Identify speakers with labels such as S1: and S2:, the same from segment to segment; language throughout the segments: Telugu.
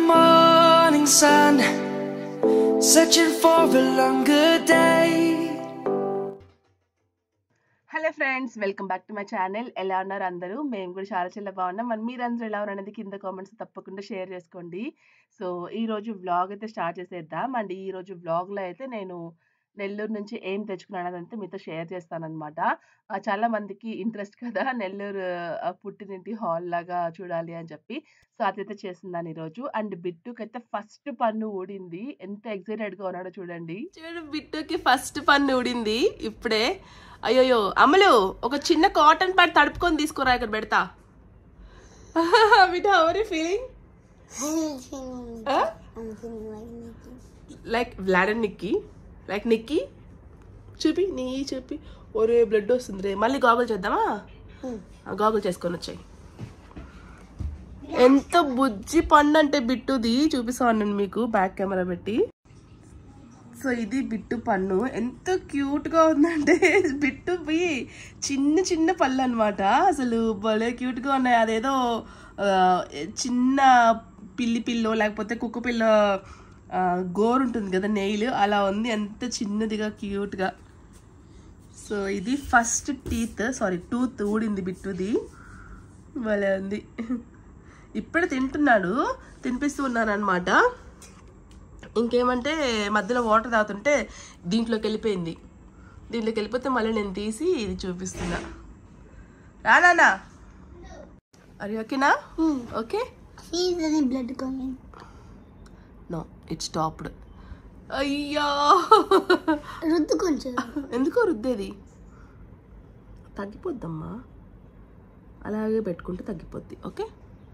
S1: morning sun, searching for a longer day.
S2: Hello friends welcome back to my channel ఎలా ఉన్నారు అందరూ మేము కూడా చాలా చాలా బాగున్నాం మరి మీరందరూ ఎలా ఉన్నారు అనేది కింద కామెంట్స్ తప్పకుండా షేర్ చేసుకోండి సో ఈ రోజు వ్లాగ్ అయితే స్టార్ట్ చేసేద్దాం అండ్ ఈ రోజు వ్లాగ్లో అయితే నేను నెల్లూరు నుంచి ఏం తెచ్చుకున్నాను అదంతా మీతో షేర్ చేస్తానన్నమాట ఆ, చాలా మందికి ఇంట్రెస్ట్ కదా నెల్లూరు ఆ, పుట్టినింటి హాల్ లాగా చూడాలి అని చెప్పి సో అదైతే చేస్తున్నాను ఈరోజు అండ్ బిట్టుకైతే ఫస్ట్ పన్ను ఊడింది ఎంత excited గా ఉన్నాడో చూడండి చూడు బిట్టుకి ఫస్ట్ పన్ను ఊడింది ఇప్పుడే అయ్యోయ్యో అమలు ఒక చిన్న కాటన్ ప్యాడ్ తడుపుకొని తీసుకురా ఇక్కడ పెడతా బిడ్డ our feeling like Vlad and Niki like Niki చూపి నీ చూపి ఒరే బ్లడ్ వస్తుంది రే మళ్ళీ గాగుల్ చేద్దామా గాగుల్ చేసుకొని వచ్చాయి ఎంత బుజ్జి పండు అంటే బిట్టుది చూపిస్తాను నేను మీకు బ్యాక్ కెమెరా పెట్టి సో ఇది బిట్టు పన్ను ఎంత క్యూట్ గా ఉందంటే బిట్టు పోయి చిన్న చిన్న పళ్ళు అనమాట అసలు భలే క్యూట్ గా ఉన్నాయి అదేదో ఆ, చిన్న పిల్లి పిల్లో లేకపోతే కుక్క పిల్ల ఆ, గోరు ఉంటుంది కదా నెయిల్ అలా ఉంది ఎంత చిన్నదిగా క్యూట్ గా సో ఇది ఫస్ట్ టీత్ సారీ టూత్ ఊడింది బిట్టుది భలే ఉంది ఇప్పుడే తింటున్నాడు తినిపిస్తూ ఉన్నాను అనమాట ఇంకేమంటే మధ్యలో వాటర్ తాగుతుంటే దీంట్లోకి వెళ్ళిపోయింది దీంట్లోకి వెళ్ళిపోతే మళ్ళీ నేను తీసి ఇది చూపిస్తున్నా రానా అరే ఓకేనా okay
S3: Is any blood coming?
S2: No it stopped అయ్యా
S3: రుద్దు కొంచెం
S2: ఎందుకో రుద్దేది తగ్గిపోద్దమ్మా అలాగే పెట్టుకుంటే తగ్గిపోద్ది ఓకే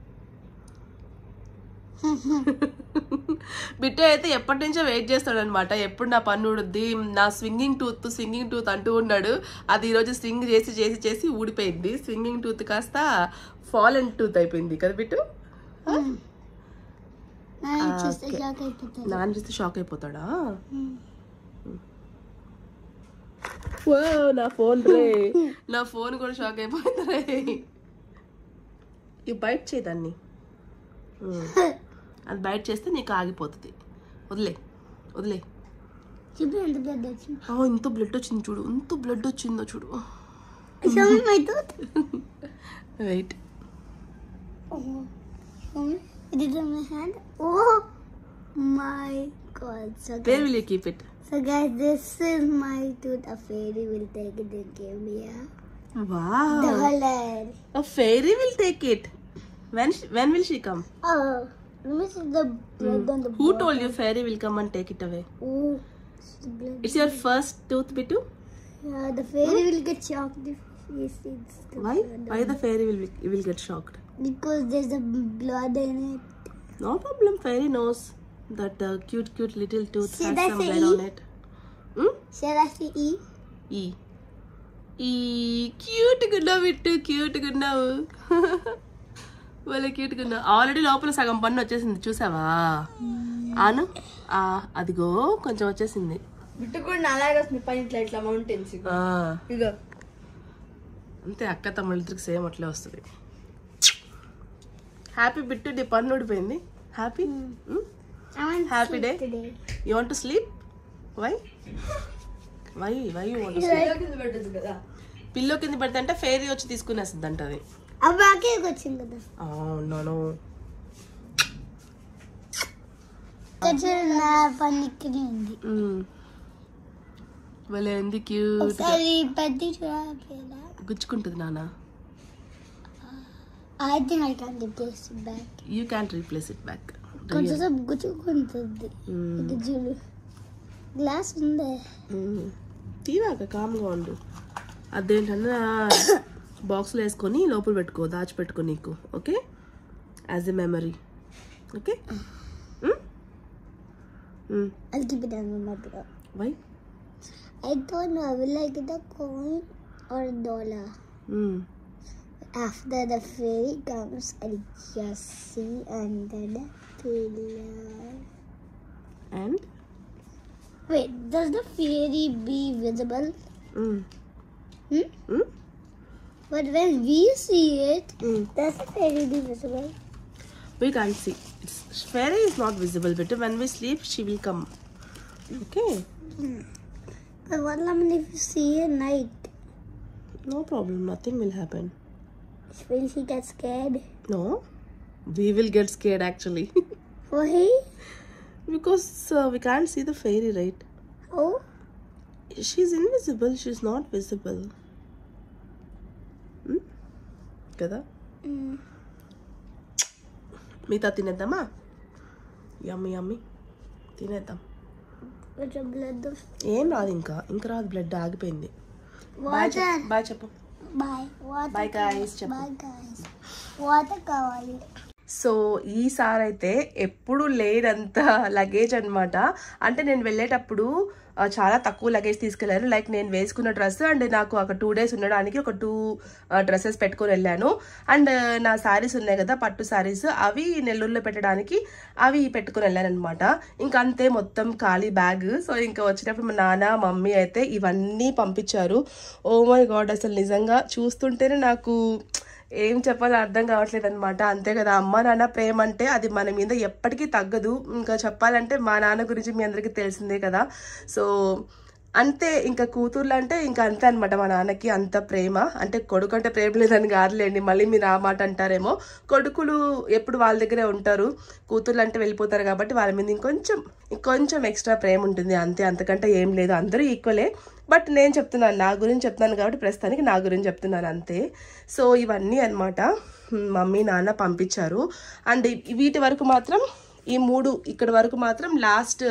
S2: బిట్టు అయితే ఎప్పటి నుంచో వెయిట్ చేస్తాడు అనమాట ఎప్పుడు నా పన్ను ఊడుద్ది నా స్వింగింగ్ టూత్ స్వింగింగ్ టూత్ అంటూ ఉన్నాడు అది ఈరోజు స్వింగ్ చేసి చేసి చేసి ఊడిపోయింది స్వింగింగ్ టూత్ కాస్త ఫాలెన్ టూత్ అయిపోయింది కదా బిట్టు
S3: నా చూస్తే షాక్ అయిపోతాను
S2: నాన్న చూస్తే షాక్ అయిపోతాడా నా ఫోన్ రే నా ఫోన్ కూడా షాక్ అయిపోయింది రే ఇవి బయట చేయదాన్ని అది బయట చేస్తే నీకు ఆగిపోతుంది వదిలే వదిలే
S3: చూపి ఎంత బ్లడ్ వచ్చింది
S2: ఆ, ఇంత బ్లడ్ వచ్చింది చూడు ఇంత బ్లడ్ వచ్చిందో చూడు
S3: Show me my tooth.
S2: Wait
S3: Oh. Show me. It is on my hand. Oh my god. So
S2: where
S3: guys,
S2: will you keep it
S3: so guys, this is my tooth. A fairy will take it and give me a
S2: wow
S3: dollar.
S2: a fairy will take it when sh- when will she come
S3: Oh, let me see the blood on the
S2: who told you fairy will come and take it away
S3: Oh, it's the blood.
S2: it's your first tooth bitu
S3: Yeah, the fairy will get shocked if he sees the
S2: why
S3: blood.
S2: why the fairy will will get shocked
S3: Because there's a blood in it.
S2: no problem fairy knows that the cute cute little tooth
S3: See,
S2: has
S3: that's
S2: some
S3: a
S2: blood
S3: E.
S2: on it hmm?
S3: Shall I say E?
S2: E E cute గున్నావు బిట్టు క్యూట్ గున్నావు వాళ్ళ క్యూట్ గున్నావు ఆల్రెడీ లోపల సగం పన్ను వచ్చేసింది చూసావా ఆను ఆ, అదిగో కొంచెం వచ్చేసింది
S4: బిట్టు కూడా నాలాగా వస్తుంది పైన ఇట్లా ఇట్లా మౌంటైన్స్
S2: ఆ,
S4: ఇగో
S2: అంతే అక్క తమ్ముళ్ళిద్దరికి సేమ్ అట్లే వస్తుంది హ్యాపీ బిట్టు నీ పన్ను ఊడిపోయింది happy
S3: I want
S2: Happy
S3: sleep
S2: day.
S3: today.
S2: You want to sleep why why why you want
S4: కింద పెట్టదు కదా
S2: పిల్లో కింద పెడితే అంటే ఫేరీ వచ్చి తీసుకునేస్తుంది అంట అది
S3: అబ్బాకే వచ్చింది కదా
S2: అవునాను
S3: ఇక్కడ నా పని ఇక్కడే ఉంది
S2: భలే ఉంది క్యూట్
S3: ఒకసారి పెద్ద చూడాలి
S2: గుచ్చుకుంటుంది నాన్న
S3: I think I can replace back
S2: you can replace it back
S3: కొంచెం సేపు గుచ్చుకుంటుంది ఇది చూడు గ్లాస్ ఉందే
S2: తీవాక కామ్గా ఉండు అదేంటన్నా బాక్స్లో వేసుకొని లోపల పెట్టుకో దాచిపెట్టుకో నీకు okay as a memory okay
S3: I'll keep it under my pillow.
S2: Why
S3: I don't know. I will like it a coin or a dollar. After the fairy comes, I'll just see under the pillow.
S2: And
S3: Wait, does the fairy be visible? Hmm? But when we see it, does the fairy be visible?
S2: We can't see. It's, fairy is not visible, but when we sleep, she will come. Okay,
S3: But what happens if you see at night?
S2: no problem. Nothing will happen.
S3: Will she get scared?
S2: No, we will get scared actually
S3: Why?
S2: because uh, we can't see the fairy, right?
S3: Oh,
S2: She's invisible. She's not visible. Hmm? కదా
S3: mm.
S2: మిగతా తినేద్దామా యమ్మి యమ్మి తినేద్దాం
S3: కొంచెం బ్లడ్
S2: ఏం రాదు ఇంకా ఇంకా రాదు బ్లడ్ ఆగిపోయింది బాయ్
S3: వాటర్
S2: చెప్పు బాయ్ చెప్పు
S3: బాయ్ వాటర్
S2: బాయ్ గాయస్ చెప్పు
S3: బాయ్ గాయస్ వాటర్ కావాలి
S2: సో ఈసారి అయితే ఎప్పుడు లేనంత లగేజ్ అన్నమాట అంటే నేను వెళ్ళేటప్పుడు ఆ, చాలా తక్కువ లగేజ్ తీసుకెళ్ళాను లైక్ నేను వేసుకున్న డ్రెస్ అండ్ నాకు ఒక టూ డేస్ ఉండడానికి ఒక టూ డ్రెస్సెస్ పెట్టుకొని వెళ్ళాను అండ్ నా శారీస్ ఉన్నాయి కదా పట్టు శారీస్ అవి నెల్లూరులో పెట్టడానికి అవి పెట్టుకొని వెళ్ళాను అనమాట ఇంకా అంతే మొత్తం ఖాళీ బ్యాగ్ సో ఇంకా వచ్చినప్పుడు మా నాన్న మమ్మీ అయితే ఇవన్నీ పంపించారు ఓ మై గాడ్ అసలు నిజంగా చూస్తుంటేనే నాకు ఏం చెప్పాలో అర్థం కావట్లేదు అనమాట అంతే కదా అమ్మ నాన్న ప్రేమ అంటే అది మన మీద ఎప్పటికీ తగ్గదు ఇంకా చెప్పాలంటే మా నాన్న గురించి మీ అందరికీ తెలిసిందే కదా సో అంతే ఇంకా కూతుర్లు అంటే ఇంకా అంతే అనమాట మా నాన్నకి అంత ప్రేమ అంటే కొడుకు అంటే ప్రేమ లేదని కాదులేండి మళ్ళీ మీరు ఆ మాట అంటారేమో కొడుకులు ఎప్పుడు వాళ్ళ దగ్గరే ఉంటారు కూతుర్లు అంటే వెళ్ళిపోతారు కాబట్టి వాళ్ళ మీద ఇంకొంచెం ఇంకొంచెం ఎక్స్ట్రా ప్రేమ ఉంటుంది అంతే అంతకంటే ఏం లేదు అందరూ ఈక్వలే బట్ నేను చెప్తున్నాను నా గురించి చెప్తున్నాను కాబట్టి ప్రస్తుతానికి నా గురించి చెప్తున్నాను అంతే సో ఇవన్నీ అన్నమాట మమ్మీ నాన్న పంపించారు అండ్ వీటి వరకు మాత్రం ఈ మూడు ఇక్కడ వరకు మాత్రం లాస్ట్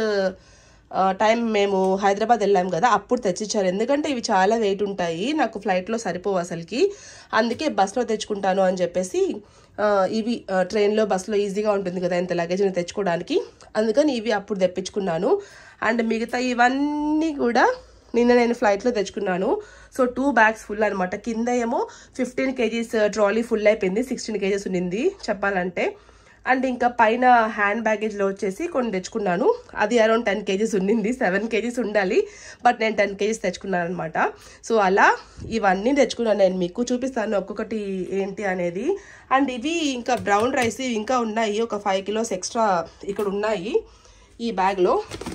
S2: టైం మేము హైదరాబాద్ వెళ్ళాం కదా అప్పుడు తెచ్చిచ్చారు ఎందుకంటే ఇవి చాలా వెయిట్ ఉంటాయి నాకు ఫ్లైట్లో సరిపోవు అసలుకి అందుకే బస్లో తెచ్చుకుంటాను అని చెప్పేసి ఆ, ఇవి ఆ, ట్రైన్లో బస్సులో ఈజీగా ఉంటుంది కదా ఇంత లగేజ్ని తెచ్చుకోవడానికి అందుకని ఇవి అప్పుడు తెప్పించుకున్నాను అండ్ మిగతా ఇవన్నీ కూడా నిన్న నేను ఫ్లైట్లో తెచ్చుకున్నాను సో టూ బ్యాగ్స్ ఫుల్ అనమాట కింద ఏమో ఫిఫ్టీన్ కేజీస్ ట్రాలీ ఫుల్ అయిపోయింది సిక్స్టీన్ కేజీస్ ఉండింది చెప్పాలంటే అండ్ ఇంకా పైన హ్యాండ్ బ్యాగేజ్లో వచ్చేసి కొన్ని తెచ్చుకున్నాను అది అరౌండ్ టెన్ కేజీస్ ఉండింది సెవెన్ కేజీస్ ఉండాలి బట్ నేను టెన్ కేజీస్ తెచ్చుకున్నాను అనమాట సో అలా ఇవన్నీ తెచ్చుకున్నాను నేను మీకు చూపిస్తాను ఒక్కొక్కటి ఏంటి అనేది అండ్ ఇవి ఇంకా బ్రౌన్ రైస్ ఇవి ఇంకా ఉన్నాయి ఒక ఫైవ్ కిలోస్ ఎక్స్ట్రా ఇక్కడ ఉన్నాయి ఈ బ్యాగ్లో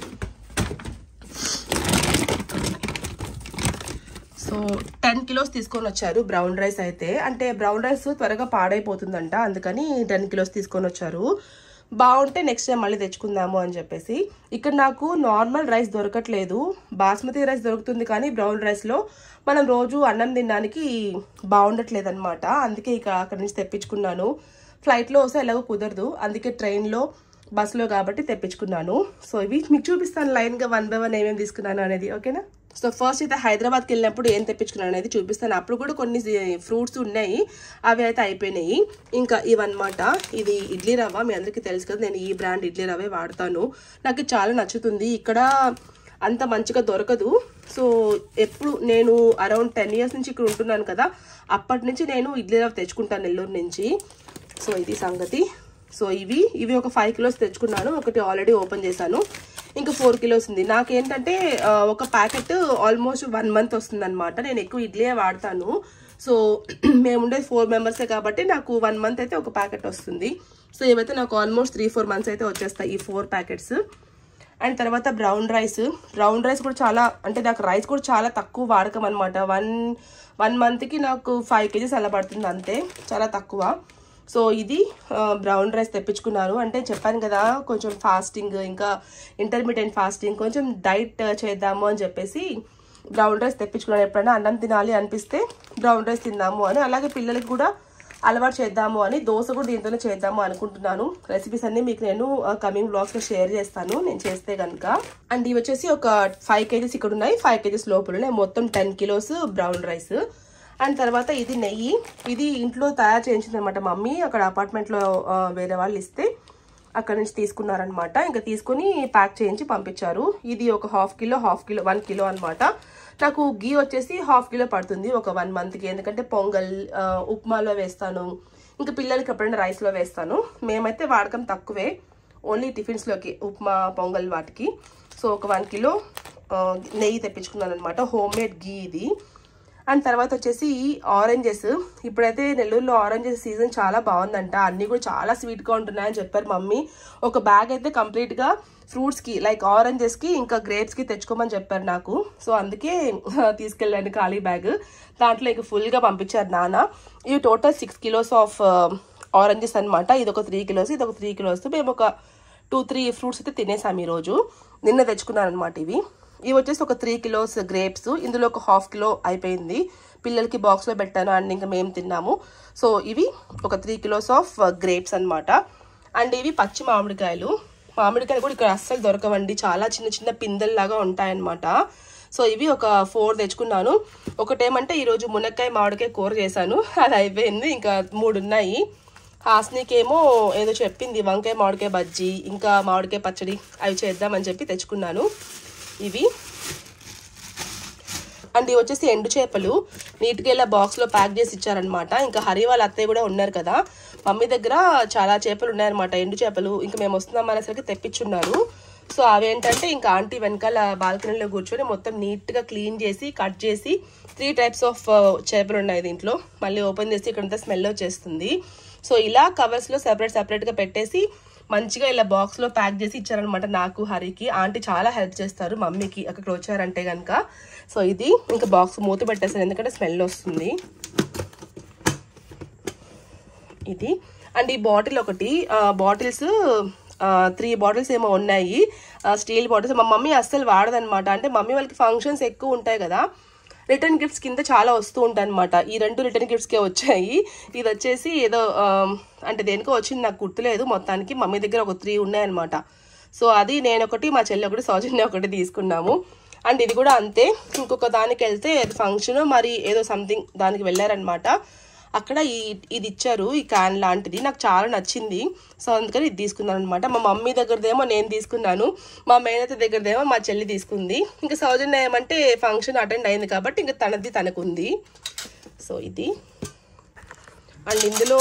S2: సో టెన్ కిలోస్ తీసుకొని వచ్చారు బ్రౌన్ రైస్ అయితే అంటే బ్రౌన్ రైస్ త్వరగా పాడైపోతుందంట అందుకని టెన్ కిలోస్ తీసుకొని వచ్చారు బాగుంటే నెక్స్ట్ టైం మళ్ళీ తెచ్చుకుందాము అని చెప్పేసి ఇక్కడ నాకు నార్మల్ రైస్ దొరకట్లేదు బాస్మతి రైస్ దొరుకుతుంది కానీ బ్రౌన్ రైస్లో మనం రోజు అన్నం తినడానికి బాగుండట్లేదు అనమాట అందుకే ఇక అక్కడ నుంచి తెప్పించుకున్నాను ఫ్లైట్లో వస్తే ఎలాగో కుదరదు అందుకే ట్రైన్లో బస్సులో కాబట్టి తెప్పించుకున్నాను సో ఇవి మీకు చూపిస్తాను లైన్గా వన్ బై వన్ ఏమేమి తీసుకున్నాను అనేది ఓకేనా సో ఫస్ట్ అయితే హైదరాబాద్కి వెళ్ళినప్పుడు ఏం తెప్పించుకున్నాను అనేది చూపిస్తాను అప్పుడు కూడా కొన్ని ఫ్రూట్స్ ఉన్నాయి అవి అయితే అయిపోయినాయి ఇంకా ఇవన్నమాట ఇది ఇడ్లీ రవ్వ మీ అందరికీ తెలుసు కదా నేను ఈ బ్రాండ్ ఇడ్లీ రవ్వే వాడతాను నాకు ఇది చాలా నచ్చుతుంది ఇక్కడ అంత మంచిగా దొరకదు సో ఎప్పుడు నేను అరౌండ్ టెన్ ఇయర్స్ నుంచి ఇక్కడ ఉంటున్నాను కదా అప్పటి నుంచి నేను ఇడ్లీ రవ్వ తెచ్చుకుంటాను నెల్లూరు నుంచి సో ఇది సంగతి సో ఇవి ఇవి ఒక ఫైవ్ కిలోస్ తెచ్చుకున్నాను ఒకటి ఆల్రెడీ ఓపెన్ చేశాను ఇంకా ఫోర్ కిలోస్ ఉంది నాకేంటంటే ఆ, ఒక ప్యాకెట్ ఆల్మోస్ట్ వన్ మంత్ వస్తుంది అనమాట నేను ఎక్కువ ఇడ్లీయే వాడతాను సో మేము ఉండేది ఫోర్ మెంబర్సే కాబట్టి నాకు వన్ మంత్ అయితే ఒక ప్యాకెట్ వస్తుంది సో ఇవైతే నాకు ఆల్మోస్ట్ త్రీ ఫోర్ మంత్స్ అయితే వచ్చేస్తాయి ఈ ఫోర్ ప్యాకెట్స్ అండ్ తర్వాత బ్రౌన్ రైస్ బ్రౌన్ రైస్ కూడా చాలా అంటే నాకు రైస్ కూడా చాలా తక్కువ వాడకం అనమాట వన్ వన్ మంత్కి నాకు ఫైవ్ కేజీస్ అలా పడుతుంది అంతే చాలా తక్కువ సో ఇది బ్రౌన్ రైస్ తెప్పించుకున్నాను అంటే చెప్పాను కదా కొంచెం ఫాస్టింగ్ ఇంకా ఇంటర్మీడియట్ ఫాస్టింగ్ కొంచెం డైట్ చేద్దాము అని చెప్పేసి బ్రౌన్ రైస్ తెప్పించుకున్నాను ఎప్పుడైనా అన్నం తినాలి అనిపిస్తే బ్రౌన్ రైస్ తిందాము అని అలాగే పిల్లలకి కూడా అలవాటు చేద్దాము అని దోశ కూడా దీంతోనే చేద్దాము అనుకుంటున్నాను రెసిపీస్ అన్ని మీకు నేను కమింగ్ బ్లాగ్స్ లో షేర్ చేస్తాను నేను చేస్తే కనుక అండ్ ఇవి వచ్చేసి ఒక ఫైవ్ కేజీస్ ఇక్కడ ఉన్నాయి ఫైవ్ కేజీస్ లోపల ఉన్నాయి మొత్తం ten kilos brown rice and తర్వాత ఇది నెయ్యి ఇది ఇంట్లో తయారు చేయించింది అనమాట మమ్మీ అక్కడ అపార్ట్మెంట్లో ఆ, వేరే వాళ్ళు ఇస్తే అక్కడ నుంచి తీసుకున్నారనమాట ఇంకా తీసుకొని ప్యాక్ చేయించి పంపించారు ఇది ఒక half kilo half kilo one kilo అన్నమాట నాకు గీ వచ్చేసి హాఫ్ కిలో పడుతుంది ఒక వన్ మంత్కి ఎందుకంటే పొంగల్ ఆ, ఉప్మాలో వేస్తాను ఇంకా పిల్లలకి ఎప్పుడైనా రైస్లో వేస్తాను మేమైతే వాడకం తక్కువే ఓన్లీ టిఫిన్స్లోకి ఉప్మా పొంగల్ వాటికి సో ఒక వన్ కిలో ఆ, నెయ్యి తెప్పించుకున్నాను అనమాట హోమ్ మేడ్ గీ ఇది అండ్ తర్వాత వచ్చేసి ఆరెంజెస్ ఇప్పుడైతే నెల్లూరులో ఆరెంజెస్ సీజన్ చాలా బాగుందంట అన్నీ కూడా చాలా స్వీట్గా ఉంటున్నాయని చెప్పారు మమ్మీ ఒక బ్యాగ్ అయితే కంప్లీట్గా ఫ్రూట్స్కి లైక్ ఆరెంజెస్కి ఇంకా గ్రేప్స్కి తెచ్చుకోమని చెప్పారు నాకు సో అందుకే తీసుకెళ్ళాను ఖాళీ బ్యాగ్ దాంట్లో ఇక ఫుల్గా పంపించారు నాన్న ఇవి total six kilos of oranges అనమాట ఇది ఒక త్రీ కిలోస్ ఇది ఒక త్రీ కిలోస్ మేము ఒక టూ త్రీ ఫ్రూట్స్ అయితే తినేసాం ఈరోజు నిన్న తెచ్చుకున్నాను అనమాట ఇవి ఇవి వచ్చేసి ఒక త్రీ కిలోస్ గ్రేప్స్ ఇందులో ఒక హాఫ్ కిలో అయిపోయింది పిల్లలకి బాక్స్లో పెట్టాను అండ్ ఇంకా మేము తిన్నాము సో ఇవి ఒక త్రీ కిలోస్ ఆఫ్ గ్రేప్స్ అన్నమాట అండ్ ఇవి పచ్చి మామిడికాయలు మామిడికాయలు కూడా ఇక్కడ అస్సలు దొరకవండి చాలా చిన్న చిన్న పిందెల్లాగా ఉంటాయన్నమాట సో ఇవి ఒక ఫోర్ తెచ్చుకున్నాను ఒకటేమంటే ఈరోజు మునక్కాయ మామిడికాయ కూర చేశాను అది అయిపోయింది ఇంకా మూడు ఉన్నాయి హాస్నీకేమో ఏదో చెప్పింది వంకాయ మామిడికాయ బజ్జీ ఇంకా మామిడికాయ పచ్చడి అవి చేద్దామని చెప్పి తెచ్చుకున్నాను ఇవి అండ్ ఇవి వచ్చేసి ఎండు చేపలు నీట్గా ఇలా బాక్స్లో ప్యాక్ చేసి ఇచ్చారనమాట ఇంకా హరి వాళ్ళ అత్తయ్య కూడా ఉన్నారు కదా మమ్మీ దగ్గర చాలా చేపలు ఉన్నాయన్నమాట ఎండు చేపలు ఇంకా మేము వస్తున్నాం అనేసరికి తెప్పించున్నారు సో అవి ఏంటంటే ఇంకా ఆంటీ వెనకాల బాల్కనీలో కూర్చొని మొత్తం నీట్గా క్లీన్ చేసి కట్ చేసి త్రీ టైప్స్ ఆఫ్ చేపలు ఉన్నాయి దీంట్లో మళ్ళీ ఓపెన్ చేసి ఇక్కడంతా స్మెల్ వచ్చేస్తుంది సో ఇలా కవర్స్లో సెపరేట్ సెపరేట్గా పెట్టేసి మంచిగా ఇలా బాక్స్లో ప్యాక్ చేసి ఇచ్చారనమాట నాకు హరికి ఆంటీ చాలా హెల్ప్ చేస్తారు మమ్మీకి అక్కడ వచ్చారంటే కనుక సో ఇది ఇంకా బాక్స్ మూత పెట్టేసాను ఎందుకంటే స్మెల్ వస్తుంది ఇది అండ్ ఈ బాటిల్ ఒకటి బాటిల్స్ త్రీ బాటిల్స్ ఏమో ఉన్నాయి స్టీల్ బాటిల్స్ మా మమ్మీ అస్సలు వాడదనమాట అంటే మమ్మీ వాళ్ళకి ఫంక్షన్స్ ఎక్కువ ఉంటాయి కదా రిటర్న్ గిఫ్ట్స్ కింద చాలా వస్తూ ఉంటాయి అనమాట ఈ రెండు రిటర్న్ గిఫ్ట్స్కే వచ్చాయి ఇది వచ్చేసి ఏదో ఆ, అంటే దేనికో వచ్చింది నాకు గుర్తులేదు మొత్తానికి మమ్మీ దగ్గర ఒక త్రీ ఉన్నాయన్నమాట సో అది నేను ఒకటి మా చెల్లి ఒకటి సౌజన్య ఒకటి తీసుకున్నాము అండ్ ఇది కూడా అంతే ఇంకొక దానికి వెళ్తే ఏదో ఫంక్షన్ మరి ఏదో సంథింగ్ దానికి వెళ్ళారనమాట అక్కడ ఈ ఇది ఇచ్చారు ఈ క్యాన్ లాంటిది నాకు చాలా నచ్చింది సో అందుకని ఇది తీసుకున్నాను అనమాట మా మమ్మీ దగ్గరదేమో నేను తీసుకున్నాను మా మేనత దగ్గరదేమో మా చెల్లి తీసుకుంది ఇంకా సౌజన్య ఏమంటే ఫంక్షన్ అటెండ్ అయింది కాబట్టి ఇంకా తనది తనకుంది సో ఇది అండ్ ఇందులో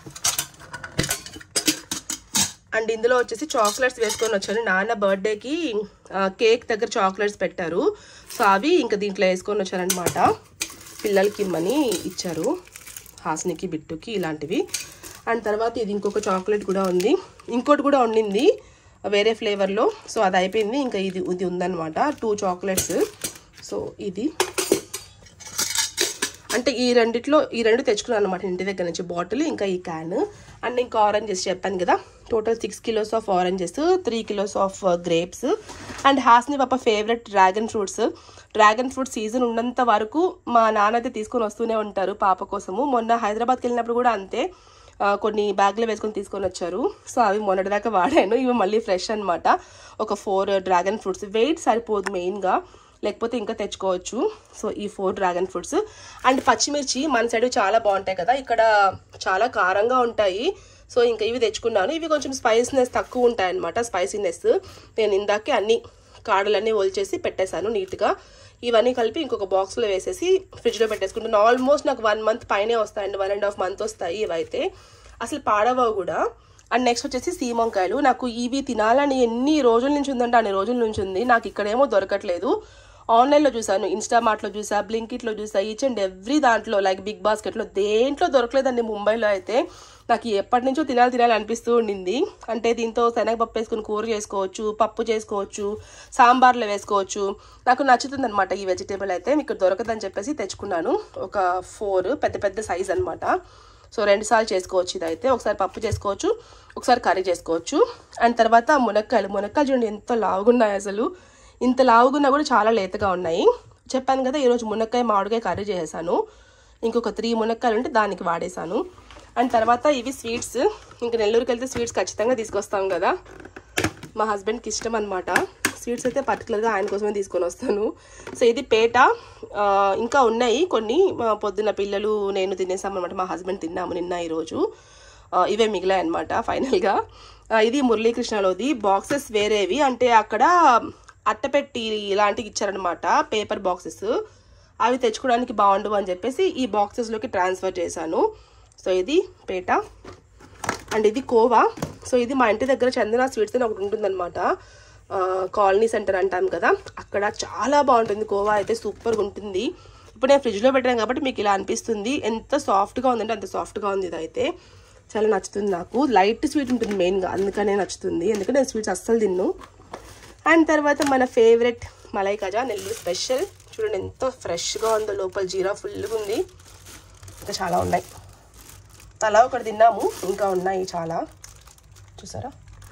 S2: అండ్ ఇందులో వచ్చేసి చాక్లెట్స్ వేసుకొని వచ్చాను నాన్న బర్త్డేకి కేక్ దగ్గర చాక్లెట్స్ పెట్టారు సో అవి ఇంకా దీంట్లో వేసుకొని వచ్చారనమాట పిల్లలకి ఇమ్మని ఇచ్చారు హాస్నికి బిట్టుకి ఇలాంటివి అండ్ తర్వాత ఇది ఇంకొక చాక్లెట్ కూడా ఉంది ఇంకోటి కూడా ఉండింది వేరే ఫ్లేవర్లో సో అది అయిపోయింది ఇంకా ఇది ఇది ఉందన్నమాట టూ చాక్లెట్స్ సో ఇది అంటే ఈ రెండిట్లో ఈ రెండు తెచ్చుకున్నాను అనమాట ఇంటి దగ్గర నుంచి బాటిల్ ఇంకా ఈ క్యాన్ అండ్ ఇంకా ఆరెంజెస్ చెప్పాను కదా total six kilos of oranges three kilos of grapes and హాస్ని పాప favourite dragon fruits dragon fruit season ఉన్నంత వరకు మా నాన్న అయితే తీసుకొని వస్తూనే ఉంటారు పాప కోసము మొన్న హైదరాబాద్కి వెళ్ళినప్పుడు కూడా అంతే ఆ, కొన్ని బ్యాగ్లో వేసుకొని తీసుకొని వచ్చారు సో అవి మొన్నటిదాకా వాడాను ఇవి మళ్ళీ ఫ్రెష్ అన్నమాట ఒక ఫోర్ డ్రాగన్ ఫ్రూట్స్ వెయిట్ సరిపోదు మెయిన్గా లేకపోతే ఇంకా తెచ్చుకోవచ్చు సో ఈ ఫోర్ డ్రాగన్ ఫ్రూట్స్ అండ్ పచ్చిమిర్చి మన సైడ్ చాలా బాగుంటాయి కదా ఇక్కడ చాలా కారంగా ఉంటాయి సో ఇంకా ఇవి తెచ్చుకున్నాను ఇవి కొంచెం స్పైసీనెస్ తక్కువ ఉంటాయి అనమాట స్పైసీనెస్ నేను ఇందాకే అన్ని కాడలన్నీ ఒలిచేసి పెట్టేశాను నీట్గా ఇవన్నీ కలిపి ఇంకొక బాక్స్లో వేసేసి ఫ్రిడ్జ్లో పెట్టేసుకుంటాను ఆల్మోస్ట్ నాకు వన్ మంత్ పైనే వస్తాయండి వన్ అండ్ హాఫ్ మంత్ వస్తాయి ఇవైతే అసలు పాడవవు కూడా అండ్ నెక్స్ట్ వచ్చేసి సీమంకాయలు నాకు ఇవి తినాలని ఎన్ని రోజుల నుంచి ఉందంటే అన్ని రోజుల నుంచి ఉంది నాకు ఇక్కడేమో దొరకట్లేదు ఆన్లైన్లో చూసాను ఇన్స్టామార్ట్లో చూసా బ్లింకిట్లో చూసా ఈచ్ అండ్ ఎవ్రీ దాంట్లో లైక్ బిగ్ బాస్కెట్లో దేంట్లో దొరకలేదండి ముంబైలో అయితే నాకు ఎప్పటి నుంచో తినాలి తినాలి అనిపిస్తూ ఉండింది అంటే దీంతో శనగపప్పు వేసుకుని కూర చేసుకోవచ్చు పప్పు చేసుకోవచ్చు సాంబార్లో వేసుకోవచ్చు నాకు నచ్చుతుంది అనమాట ఈ వెజిటేబుల్ అయితే మీకు దొరకదని చెప్పేసి తెచ్చుకున్నాను ఒక ఫోర్ పెద్ద పెద్ద సైజ్ అనమాట సో రెండు సార్లు చేసుకోవచ్చు ఇదైతే ఒకసారి పప్పు చేసుకోవచ్చు ఒకసారి కర్రీ చేసుకోవచ్చు అండ్ తర్వాత మునక్కాయలు మునక్కాయలు చూడండి ఎంత లావుగున్నాయి అసలు ఇంత లావుగున్నా కూడా చాలా లేతగా ఉన్నాయి చెప్పాను కదా ఈరోజు మునక్కాయ మామిడికాయ కర్రీ చేసేసాను ఇంకొక త్రీ మునక్కాయలు ఉంటే దానికి వాడేసాను అండ్ తర్వాత ఇవి స్వీట్స్ ఇంకా నెల్లూరుకి వెళ్తే స్వీట్స్ ఖచ్చితంగా తీసుకొస్తాం కదా మా హస్బెండ్కి ఇష్టం అనమాట స్వీట్స్ అయితే పర్టికులర్గా ఆయన కోసమే తీసుకొని వస్తాను సో ఇది పేట ఆ, ఇంకా ఉన్నాయి కొన్ని మా పొద్దున్న పిల్లలు నేను తినేసాం అనమాట మా హస్బెండ్ తిన్నాము నిన్న ఈరోజు ఆ, ఇవే మిగిలాయి అనమాట ఫైనల్గా ఆ, ఇది మురళీకృష్ణలోది బాక్సెస్ వేరేవి అంటే అక్కడ అట్టపెట్టి ఇలాంటివి ఇచ్చారనమాట పేపర్ బాక్సెస్ అవి తెచ్చుకోవడానికి బాగుండవు అని చెప్పేసి ఈ బాక్సెస్లోకి ట్రాన్స్ఫర్ చేశాను సో ఇది పేట అండ్ ఇది కోవా సో ఇది మా ఇంటి దగ్గర చందన స్వీట్స్ అని ఒకటి ఉంటుందన్నమాట ఆ, కాలనీ సెంటర్ అంటాం కదా అక్కడ చాలా బాగుంటుంది కోవా అయితే సూపర్గా ఉంటుంది ఇప్పుడు నేను ఫ్రిడ్జ్లో పెట్టాను కాబట్టి మీకు ఇలా అనిపిస్తుంది ఎంత సాఫ్ట్గా ఉందంటే అంత సాఫ్ట్గా ఉంది ఇదైతే చాలా నచ్చుతుంది నాకు లైట్ స్వీట్ ఉంటుంది మెయిన్గా అందుకనే నచ్చుతుంది ఎందుకంటే నేను స్వీట్స్ అస్సలు తిన్ను అండ్ తర్వాత మన ఫేవరెట్ మలై కాజా నెల్లూరు స్పెషల్ చూడండి ఎంత ఫ్రెష్గా ఉందో లోపల జీరా ఫుల్గా ఉంది ఇంకా చాలా ఉన్నాయి తలా ఒకటి తిన్నాము ఇంకా ఉన్నాయి చాలా చూసారా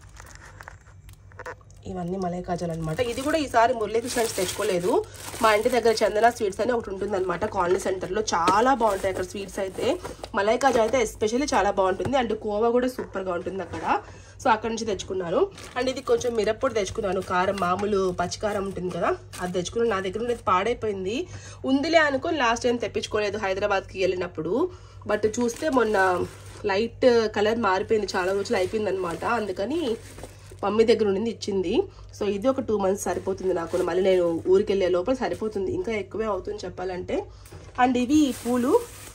S2: ఇవన్నీ మలై కాజాలు అనమాట ఇది కూడా ఈసారి మురళీకృష్ణ నుంచి తెచ్చుకోలేదు మా ఇంటి దగ్గర చందన స్వీట్స్ అని ఒకటి ఉంటుంది అనమాట కాలనీ సెంటర్లో చాలా బాగుంటాయి అక్కడ స్వీట్స్ అయితే మలై కాజా అయితే ఎస్పెషల్లీ చాలా బాగుంటుంది అండ్ కోవా కూడా సూపర్గా ఉంటుంది అక్కడ సో అక్కడ నుంచి తెచ్చుకున్నాను అండ్ ఇది కొంచెం మిరప్పొడి తెచ్చుకున్నాను కారం మామూలు పచ్చికారం ఉంటుంది కదా అది తెచ్చుకున్నాను నా దగ్గర ఉండేది పాడైపోయింది ఉందిలే అనుకొని లాస్ట్ టైం తెప్పించుకోలేదు హైదరాబాద్కి వెళ్ళినప్పుడు బట్ చూస్తే మొన్న లైట్ కలర్ మారిపోయింది చాలా రోజులు అయిపోయింది అనమాట అందుకని మమ్మీ దగ్గర ఉండింది ఇచ్చింది సో ఇది ఒక టూ మంత్స్ సరిపోతుంది నాకు మళ్ళీ నేను ఊరికి వెళ్ళే లోపల సరిపోతుంది ఇంకా ఎక్కువే అవుతుంది చెప్పాలంటే అండ్ ఇవి పూలు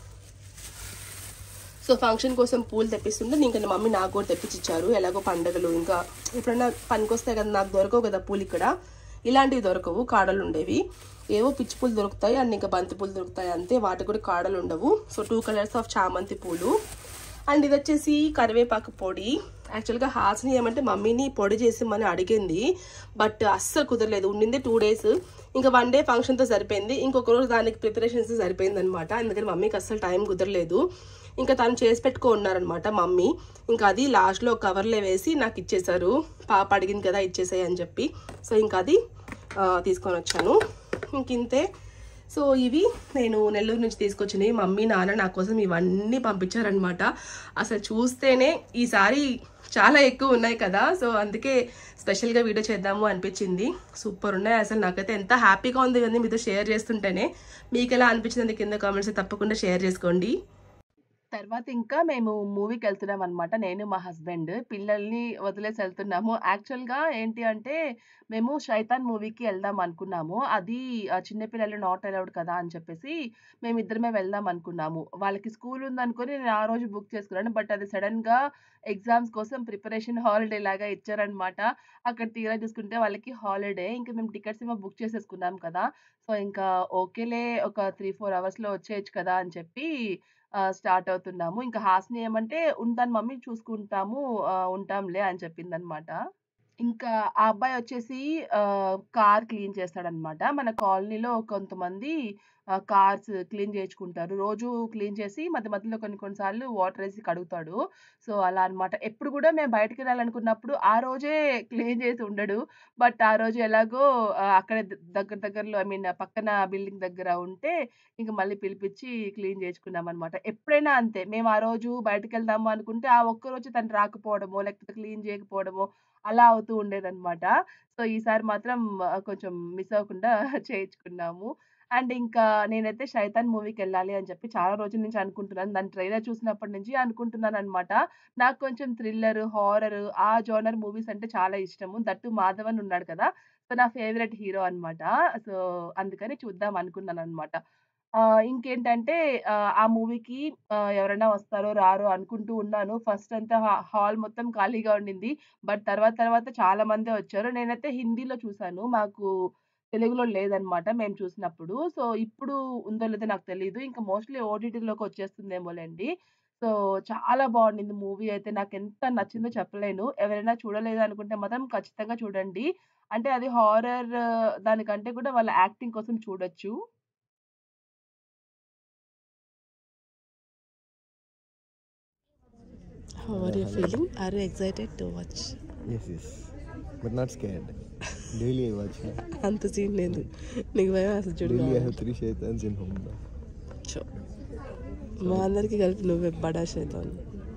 S2: సో ఫంక్షన్ కోసం పూలు తెప్పిస్తుంటే ఇంకా నా మమ్మీ నాకు కూడా తెప్పించిచ్చారు ఎలాగో పండగలు ఇంకా ఎప్పుడైనా పనికొస్తాయి కదా నాకు దొరకవు కదా పూలు ఇక్కడ ఇలాంటివి దొరకవు కాడలు ఉండేవి ఏవో పిచ్చి పూలు దొరుకుతాయి అండ్ ఇంకా బంతి పూలు దొరుకుతాయి అంతే వాటికి కూడా కాడలు ఉండవు సో టూ కలర్స్ ఆఫ్ చామంతి పూలు అండ్ ఇది వచ్చేసి కరివేపాకు పొడి యాక్చువల్గా హాస్ని ఏమంటే మమ్మీని పొడి చేసిమని అడిగింది బట్ అస్సలు కుదరలేదు ఉండింది టూ డేస్ ఇంకా వన్ డే ఫంక్షన్తో సరిపోయింది ఇంకొక రోజు దానికి ప్రిపరేషన్స్ సరిపోయింది అనమాట అందుకని మమ్మీకి అస్సలు టైం కుదరలేదు ఇంకా తను చేసి పెట్టుకో ఉన్నారనమాట మమ్మీ ఇంకా అది లాస్ట్లో కవర్లో వేసి నాకు ఇచ్చేసారు పాప అడిగింది కదా ఇచ్చేసాయి అని చెప్పి సో ఇంకా అది ఆ, తీసుకొని వచ్చాను ఇంక ఇంతే సో ఇవి నేను నెల్లూరు నుంచి తీసుకొచ్చినవి మమ్మీ నాన్న నా కోసం ఇవన్నీ పంపించారనమాట అసలు చూస్తేనే ఈసారి చాలా ఎక్కువ ఉన్నాయి కదా సో అందుకే స్పెషల్గా వీడియో చేద్దాము అనిపించింది సూపర్ ఉన్నాయి అసలు నాకైతే ఎంత హ్యాపీగా ఉంది ఇవన్నీ మీతో షేర్ చేస్తుంటేనే మీకు ఎలా అనిపించింది కింద కామెంట్స్ తప్పకుండా షేర్ చేసుకోండి తర్వాత ఇంకా మేము మూవీకి వెళ్తున్నాం అనమాట నేను మా హస్బెండ్ పిల్లల్ని వదిలేసి వెళ్తున్నాము యాక్చువల్గా ఏంటి అంటే మేము శైతాన్ మూవీకి వెళ్దాం అనుకున్నాము అది ఆ, చిన్నపిల్లలు నాట్ అలౌడ్ కదా అని చెప్పేసి మేము ఇద్దరమే వెళ్దాం అనుకున్నాము వాళ్ళకి స్కూల్ ఉందనుకొని నేను ఆ రోజు బుక్ చేసుకున్నాను బట్ అది సడన్గా ఎగ్జామ్స్ కోసం ప్రిపరేషన్ హాలిడే లాగా ఇచ్చారనమాట అక్కడ తీరా చూసుకుంటే వాళ్ళకి హాలిడే ఇంకా మేము టికెట్స్ ఏమో బుక్ చేసేసుకున్నాం కదా సో ఇంకా ఓకేలే ఒక త్రీ ఫోర్ అవర్స్లో వచ్చేయచ్చు కదా అని చెప్పి ఆ, స్టార్ట్ అవుతున్నాము ఇంకా హాస్ని ఏమంటే ఉంటాను మమ్మీ చూసుకుంటాము ఆ, ఉంటాంలే అని చెప్పిందనమాట ఇంకా ఆ అబ్బాయి వచ్చేసి ఆ, కార్ క్లీన్ చేస్తాడనమాట మన కాలనీలో కొంతమంది ఆ, కార్స్ క్లీన్ చేయించుకుంటారు రోజు క్లీన్ చేసి మధ్య మధ్యలో కొన్ని కొన్నిసార్లు వాటర్ వేసి కడుగుతాడు సో అలా అన్నమాట ఎప్పుడు కూడా మేము బయటకు వెళ్ళాలనుకున్నప్పుడు ఆ రోజే క్లీన్ చేసి ఉండడు బట్ ఆ రోజు ఎలాగో ఆ, అక్కడే ద- దగ్గర దగ్గరలో ఐ మీన్ పక్కన బిల్డింగ్ దగ్గర ఉంటే ఇంక మళ్ళీ పిలిపించి క్లీన్ చేసుకున్నాం అనమాట ఎప్పుడైనా అంతే మేము ఆ రోజు బయటకు వెళ్దాము అనుకుంటే ఆ ఒక్క రోజు తను రాకపోవడమో లేకపోతే క్లీన్ చేయకపోవడమో అలా అవుతూ ఉండేదన్నమాట సో ఈసారి మాత్రం ఆ, కొంచెం మిస్ అవ్వకుండా చేయించుకున్నాము అండ్ ఇంకా నేనైతే శైతాన్ మూవీకి వెళ్ళాలి అని చెప్పి చాలా రోజుల నుంచి అనుకుంటున్నాను దాని ట్రైలర్ చూసినప్పటి నుంచి అనుకుంటున్నాను అనమాట నాకు కొంచెం థ్రిల్లర్ హారర్ ఆ జోనర్ మూవీస్ అంటే చాలా ఇష్టము దట్టు మాధవన్ ఉన్నాడు కదా సో నా ఫేవరెట్ హీరో అన్నమాట సో అందుకని చూద్దాం అనుకున్నాను అనమాట ఇంకేంటంటే ఆ, ఆ మూవీకి ఎవరైనా వస్తారో రారో అనుకుంటూ ఉన్నాను ఫస్ట్ అంతా హాల్ మొత్తం ఖాళీగా ఉండింది బట్ తర్వాత తర్వాత చాలా మందే వచ్చారు నేనైతే హిందీలో చూసాను మాకు తెలుగులో లేదనమాట మేము చూసినప్పుడు సో ఇప్పుడు ఉందో లేదో నాకు తెలియదు ఇంకా మోస్ట్లీ ఓటీటీలోకి వచ్చేస్తుందేమోలేండి సో చాలా బాగుండింది మూవీ అయితే నాకు ఎంత నచ్చిందో చెప్పలేను ఎవరైనా చూడలేదు అనుకుంటే మాత్రం ఖచ్చితంగా చూడండి అంటే అది హారర్ దానికంటే కూడా వాళ్ళ యాక్టింగ్ కోసం చూడొచ్చు How are you feeling? Are you excited to watch?
S5: Yes, yes. But not scared. Daily I watch. it.
S2: అంత సీన్ లేదు నీకు భయం అసలు చూడు
S5: Daily I have three shaitans in home. now.
S2: చో. మా అందరికి కలిపి నువ్వే బడా శైతాన్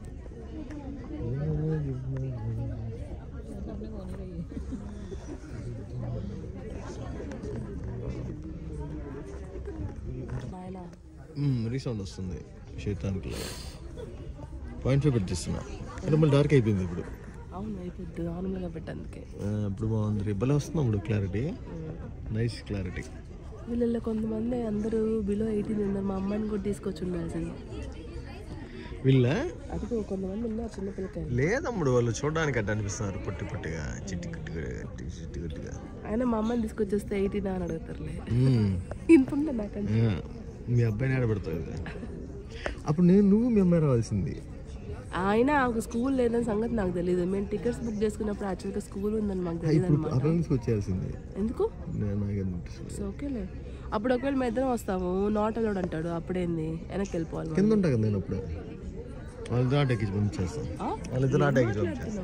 S5: మ్మ్, రీసౌండ్ వస్తుంది షైతాన్కి పాయింట్ ఫైవ్ పెట్టిస్తున్నా అంటే మళ్ళీ డార్క్ అయిపోయింది ఇప్పుడు
S2: అవును అయిపోద్ది నార్మల్గా పెట్టేందుకే
S5: ఆ, ఇప్పుడు బాగుంది రిబ్బలే వస్తుంది ఇప్పుడు క్లారిటీ నైస్ క్లారిటీ
S2: వీళ్ళల్లో కొంతమంది అందరూ బిలో ఎయిటీన్ ఉన్నారు మా అమ్మాయిని కూడా తీసుకొచ్చి ఉండాల్సింది
S5: వీళ్ళ
S2: అదిగో కొంతమంది ఉన్నారు చిన్నపిల్లకాయలు
S5: లేదమ్ముడు వాళ్ళు చూడడానికి అట్ట అనిపిస్తున్నారు పొట్టి పొట్టిగా చిట్టి గట్టిగా గట్టి చిట్టి గట్టిగా
S2: ఆయన మా అమ్మని తీసుకొచ్చేస్తే ఎయిటీన్ అని అడుగుతారులే
S5: మ్మ్.
S2: ఇంత ఉండే నాకంటే
S5: ఆ, మీ అబ్బాయిని ఆడబెడతావు ఇది అప్పుడు నేను నువ్వు మీ అమ్మాయి రావాల్సింది
S2: ఆయన ఒక స్కూల్ లేదని సంగతి నాకు తెలియదు మేము టికెట్స్ బుక్ చేసుకున్నప్పుడు యాక్చువల్గా స్కూల్ ఉందని మాకు తెలియదు
S5: ఇప్పుడు
S2: అనమాట
S5: అబ్బాయి తీసుకొచ్చేయాల్సింది
S2: ఎందుకు
S5: నేను నాకు అనిపిస్తుంది
S2: సో ఓకేలే అప్పుడు ఒకవేళ మేము ఇద్దరం వస్తాము నాట్ అలౌడ్ అంటాడు అప్పుడేంది వెనక్కి వెళ్ళిపోవాలి
S5: కింద ఉంటా కదా నేను అప్పుడు వాళ్ళిద్దరు ఆట ఎక్కించి పంపించేస్తాను వాళ్ళిద్దరు ఆట ఎక్కించి పంపించేస్తాను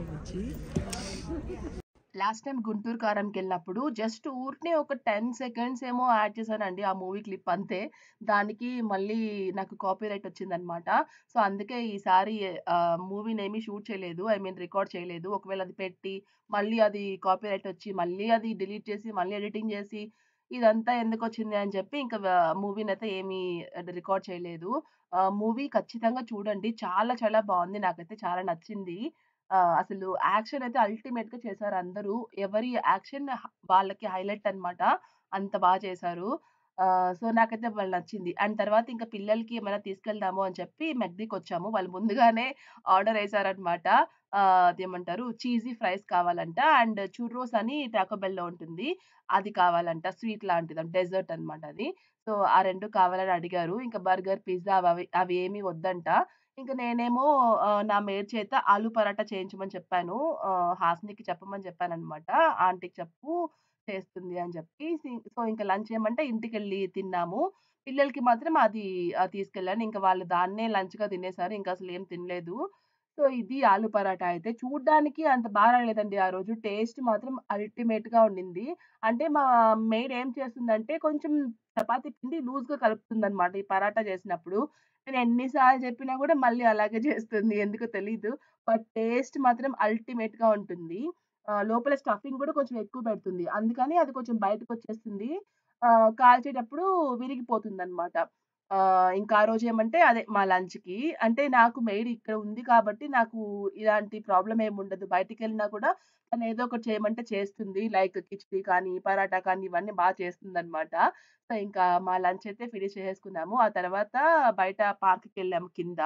S2: లాస్ట్ టైం గుంటూరు కారంకి వెళ్ళినప్పుడు జస్ట్ ఊరినే ఒక టెన్ సెకండ్స్ ఏమో యాడ్ చేశానండి ఆ మూవీ క్లిప్ అంతే దానికి మళ్ళీ నాకు కాపీ రైట్ వచ్చిందనమాట సో అందుకే ఈసారి మూవీని ఏమీ షూట్ చేయలేదు ఐ మీన్ రికార్డ్ చేయలేదు ఒకవేళ అది పెట్టి మళ్ళీ అది కాపీ రైట్ వచ్చి మళ్ళీ అది డిలీట్ చేసి మళ్ళీ ఎడిటింగ్ చేసి ఇదంతా ఎందుకు వచ్చింది అని చెప్పి ఇంకా మూవీని అయితే ఏమీ రికార్డ్ చేయలేదు మూవీ ఖచ్చితంగా చూడండి చాలా చాలా బాగుంది నాకైతే చాలా నచ్చింది ఆ, అసలు యాక్షన్ అయితే అల్టిమేట్ గా చేశారు అందరూ ఎవరి యాక్షన్ వాళ్ళకి హైలైట్ అన్నమాట అంత బాగా చేశారు సో నాకైతే వాళ్ళు నచ్చింది అండ్ తర్వాత ఇంకా పిల్లలకి ఏమైనా తీసుకెళ్దాము అని చెప్పి మెగ్దీకి వచ్చాము వాళ్ళు ముందుగానే ఆర్డర్ వేశారనమాట అదేమంటారు చీజీ ఫ్రైస్ కావాలంట అండ్ చుర్రోస్ అని టాకోబెల్లో ఉంటుంది అది కావాలంట స్వీట్ లాంటిది డెజర్ట్ అన్నమాట అది సో ఆ రెండు కావాలని అడిగారు ఇంకా బర్గర్ పిజ్జా అవి అవి ఏమీ వద్దంట ఇంకా నేనేమో ఆ, నా మేడ్ చేత ఆలు పరాటా చేయించమని చెప్పాను ఆ, హాస్నికి చెప్పమని చెప్పానన్నమాట ఆంటీకి చెప్పు చేస్తుంది అని చెప్పి సి- సో ఇంకా లంచ్ ఏమంటే ఇంటికి వెళ్ళి తిన్నాము పిల్లలకి మాత్రం అది ఆ, తీసుకెళ్ళాను ఇంకా వాళ్ళు దాన్నే లంచ్ గా తినేసారు ఇంకా అసలు ఏం తినలేదు సో ఇది ఆలు పరాటా అయితే చూడ్డానికి అంత బాగా రాలేదండి ఆ రోజు టేస్ట్ మాత్రం అల్టిమేట్ గా ఉండింది అంటే మా మెయిడ్ ఏం చేస్తుందంటే కొంచెం చపాతీ పిండి లూజ్ గా కలుపుతుంది అనమాట ఈ పరాటా చేసినప్పుడు నేను ఎన్నిసార్లు చెప్పినా కూడా మళ్ళీ అలాగే చేస్తుంది ఎందుకో తెలీదు బట్ టేస్ట్ మాత్రం అల్టిమేట్ గా ఉంటుంది ఆ, లోపల స్టఫింగ్ కూడా కొంచెం ఎక్కువ పెడుతుంది అందుకని అది కొంచెం బయటకు వచ్చేస్తుంది ఆ, కాల్చేటప్పుడు విరిగిపోతుంది అనమాట ఇంకా ఆ రోజు ఏమంటే అదే మా లంచ్ కి అంటే నాకు మెయిడ్ ఇక్కడ ఉంది కాబట్టి నాకు ఇలాంటి ప్రాబ్లం ఏమి ఉండదు బయటికి వెళ్ళినా కూడా తను ఏదో ఒకటి చేయమంటే చేస్తుంది లైక్ కిచిడి కానీ పరాటా కానీ ఇవన్నీ బాగా చేస్తుంది అనమాట సో ఇంకా మా లంచ్ అయితే ఫినిష్ చేసుకున్నాము ఆ తర్వాత బయట పార్క్కి వెళ్ళాము కింద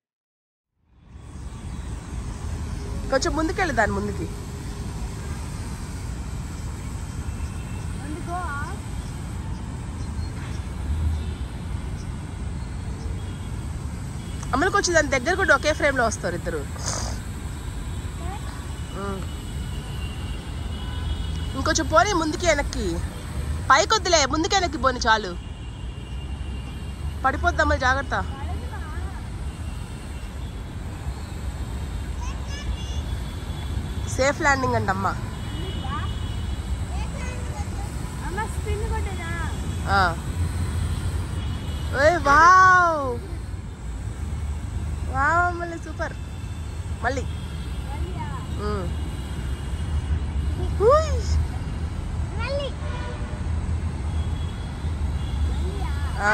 S2: కొంచెం ముందుకెళ్ళి దాని ముందుకి అమలుకి వచ్చి దాని దగ్గర కూడా ఒకే ఫ్రేమ్ లో వస్తారు ఇద్దరు ఉమ్. ఇంకొంచెం పోనీ ముందుకి వెనక్కి పైకి వద్దులే ముందుకి వెనక్కి పోని చాలు పడిపోద్దాం జాగ్రత్త సేఫ్ ల్యాండింగ్ అంటమ్మా
S3: అమ్మ స్పిన్ కొట్టదా
S2: ఆ. ఓయ్ వావ్ వావ్ మళ్ళీ సూపర్ మళ్ళీ ఉమ్. ఉయ్.
S3: మళ్ళీ
S2: ఆ.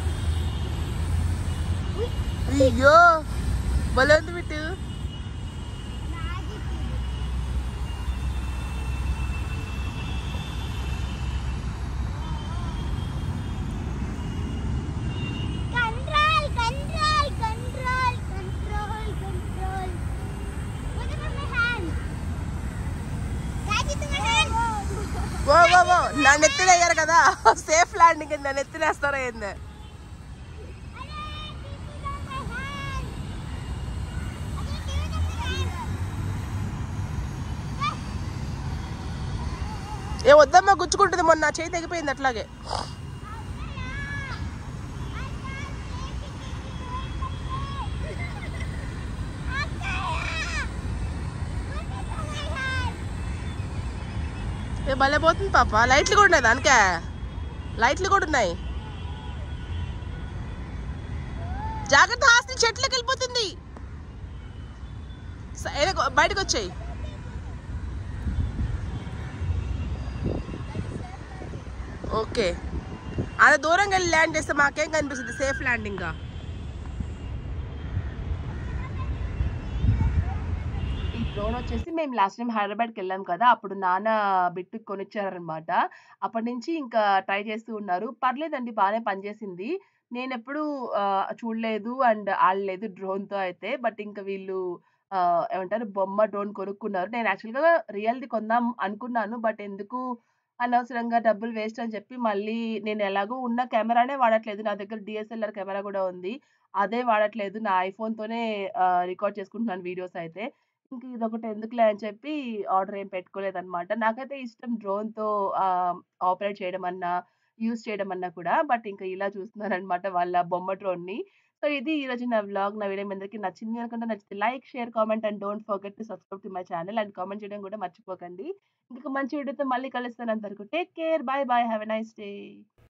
S2: అయ్యో భలే ఉంది Bittu
S3: control control control control control Look at my hand. Catch it in my hand.
S2: ఓ ఓ ఓ నా నెత్తిన అయ్యారు కదా సేఫ్ ల్యాండింగ్ నా నెత్తినేస్తారా ఏంది ఏ వద్దమ్మా గుచ్చుకుంటుంది మొన్న చేయి తెగిపోయింది అట్లాగే ఏ భలే పోతుంది పాప లైట్లు కూడా ఉన్నాయి దానికే లైట్లు కూడా ఉన్నాయి జాగ్రత్త హాస్టల్ చెట్లకి వెళ్ళిపోతుంది స- వెనక- బయటకు వచ్చాయి ఓకే అలా దూరంగా వెళ్ళి ల్యాండ్ చేస్తే మాకేం కనిపిస్తుంది సేఫ్ ల్యాండింగ్ గా ఈ డ్రోన్ వచ్చేసి మేము లాస్ట్ టైం హైదరాబాద్కి వెళ్ళాం కదా అప్పుడు నాన్న బిట్టు కొనిచ్చారనమాట అప్పటి నుంచి ఇంకా ట్రై చేస్తూ ఉన్నారు పర్లేదండి బాగానే పనిచేసింది నేను ఎప్పుడు చూడలేదు అండ్ ఆడలేదు డ్రోన్తో అయితే బట్ ఇంకా వీళ్ళు ఆ, ఏమంటారు బొమ్మ డ్రోన్ కొనుక్కున్నారు నేను యాక్చువల్గా రియల్ది కొందాం అనుకున్నాను బట్ ఎందుకు అనవసరంగా డబ్బులు వేస్ట్ అని చెప్పి మళ్ళీ నేను ఎలాగో ఉన్న కెమెరానే వాడట్లేదు. నా దగ్గర డీఎస్ఎల్ఆర్ కెమెరా కూడా ఉంది. అదే వాడట్లేదు. నా ఐఫోన్‌తోనే ఆహ్, రికార్డ్ చేసుకుంటున్నాను వీడియోస్ అయితే. ఇంక ఇదొకటి ఎందుకులే అని చెప్పి ఆర్డర్ ఏం పెట్టుకోలేదన్నమాట. నాకైతే ఇష్టం డ్రోన్‌తో ఆహ్, ఆపరేట్ చేయడం అన్నా, యూజ్ చేయడం అన్నా కూడా. బట్ ఇంకా ఇలా చూస్తున్నానన్నమాట వాళ్ళ బొమ్మ డ్రోన్‌ని. సో, ఇది ఈరోజు నా వ్లాగ్. నా వీడియో మీ అందరికి నచ్చింది అనుకుంటా. నచ్చితే like, share, comment and don't forget to subscribe to my channel and comment చేయడం కూడా మర్చిపోకండి. ఇంకొక మంచి వీడియోతో మళ్ళీ కలుస్తాను. అంతవరకు take care. Bye bye. Have a nice day.